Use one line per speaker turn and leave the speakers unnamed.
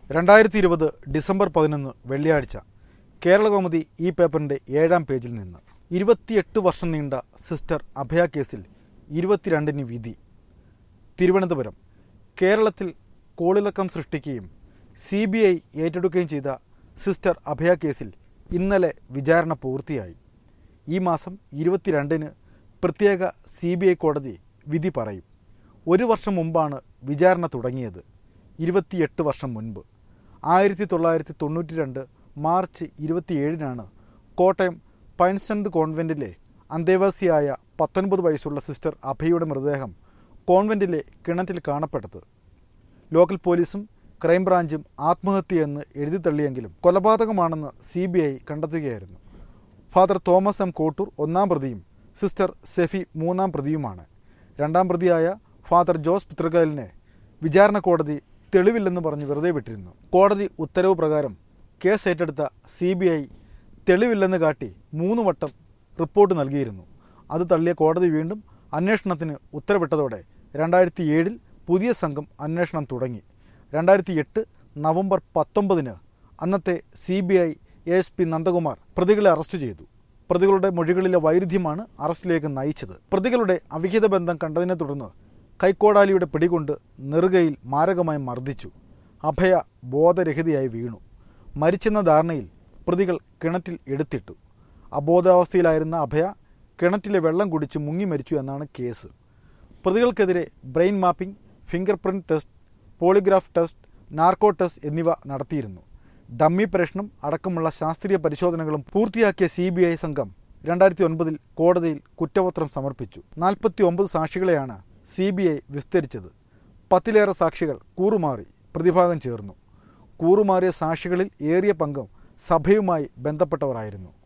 രണ്ടായിരത്തി ഇരുപത് ഡിസംബർ പതിനൊന്ന് വെള്ളിയാഴ്ച കേരളകൗമുദി ഈ പേപ്പറിന്റെ ഏഴാം പേജിൽ നിന്ന് ഇരുപത്തിയെട്ട് വർഷം നീണ്ട സിസ്റ്റർ അഭയ കേസിൽ ഇരുപത്തിരണ്ടിന് വിധി തിരുവനന്തപുരം കേരളത്തിൽ കോളിളക്കം സൃഷ്ടിക്കുകയും സി ബി ഐ ഏറ്റെടുക്കുകയും ചെയ്ത സിസ്റ്റർ അഭയ കേസിൽ ഇന്നലെ വിചാരണ പൂർത്തിയായി ഈ മാസം ഇരുപത്തിരണ്ടിന് പ്രത്യേക സി ബി ഐ കോടതി വിധി പറയും ഒരു വർഷം മുമ്പാണ് വിചാരണ തുടങ്ങിയത് ഇരുപത്തിയെട്ട് വർഷം മുൻപ് ആയിരത്തി തൊള്ളായിരത്തി തൊണ്ണൂറ്റി രണ്ട് മാർച്ച് ഇരുപത്തിയേഴിനാണ് കോട്ടയം പൈൻസന്ത് കോൺവെന്റിലെ അന്തേവാസിയായ പത്തൊൻപത് വയസ്സുള്ള സിസ്റ്റർ അഭയുടെ മൃതദേഹം കോൺവെന്റിലെ കിണറ്റിൽ കാണപ്പെട്ടത് ലോക്കൽ പോലീസും ക്രൈംബ്രാഞ്ചും ആത്മഹത്യയെന്ന് എഴുതി തള്ളിയെങ്കിലും കൊലപാതകമാണെന്ന് സി ബി ഐ കണ്ടെത്തുകയായിരുന്നു ഫാദർ തോമസ് എം കോട്ടൂർ ഒന്നാം പ്രതിയും സിസ്റ്റർ സെഫി മൂന്നാം പ്രതിയുമാണ് രണ്ടാം പ്രതിയായ ഫാദർ ജോസ് പുത്രകലിനെ വിചാരണ കോടതി തെളിവില്ലെന്ന് പറഞ്ഞ് വെറുതെ വിട്ടിരുന്നു കോടതി ഉത്തരവ് പ്രകാരം കേസ് ഏറ്റെടുത്ത സി ബി ഐ തെളിവില്ലെന്ന് കാട്ടി മൂന്ന് വട്ടം റിപ്പോർട്ട് നൽകിയിരുന്നു അത് തള്ളിയ കോടതി വീണ്ടും അന്വേഷണത്തിന് ഉത്തരവിട്ടതോടെ രണ്ടായിരത്തി ഏഴിൽ പുതിയ സംഘം അന്വേഷണം തുടങ്ങി രണ്ടായിരത്തി എട്ട് നവംബർ പത്തൊമ്പതിന് അന്നത്തെ C B I S P Nandakumar പ്രതികളെ അറസ്റ്റ് ചെയ്തു പ്രതികളുടെ മൊഴികളിലെ വൈരുദ്ധ്യമാണ് അറസ്റ്റിലേക്ക് നയിച്ചത് പ്രതികളുടെ അവിഹിത ബന്ധം കണ്ടതിനെ തുടർന്ന് കൈക്കോടാലിയുടെ പിടികൊണ്ട് നെറുകയിൽ മാരകമായി മർദ്ദിച്ചു അഭയ ബോധരഹിതയായി വീണു മരിച്ചെന്ന ധാരണയിൽ പ്രതികൾ കിണറ്റിൽ എടുത്തിട്ടു അബോധാവസ്ഥയിലായിരുന്ന അഭയ കിണറ്റിലെ വെള്ളം കുടിച്ച് മുങ്ങി മരിച്ചു എന്നാണ് കേസ് പ്രതികൾക്കെതിരെ brain mapping finger print test polygraph test narco test എന്നിവ നടത്തിയിരുന്നു ഡമ്മി പരീക്ഷണം അടക്കമുള്ള ശാസ്ത്രീയ പരിശോധനകളും പൂർത്തിയാക്കിയ സി ബി ഐ സംഘം രണ്ടായിരത്തി ഒൻപതിൽ കോടതിയിൽ കുറ്റപത്രം സമർപ്പിച്ചു നാൽപ്പത്തി ഒമ്പത് സാക്ഷികളെയാണ് സി ബി ഐ വിസ്തരിച്ചത് പത്തിലേറെ സാക്ഷികൾ കൂറുമാറി പ്രതിഭാഗം ചേർന്നു കൂറുമാറിയ സാക്ഷികളിൽ ഏറിയ പങ്കും സഭയുമായി ബന്ധപ്പെട്ടവരായിരുന്നു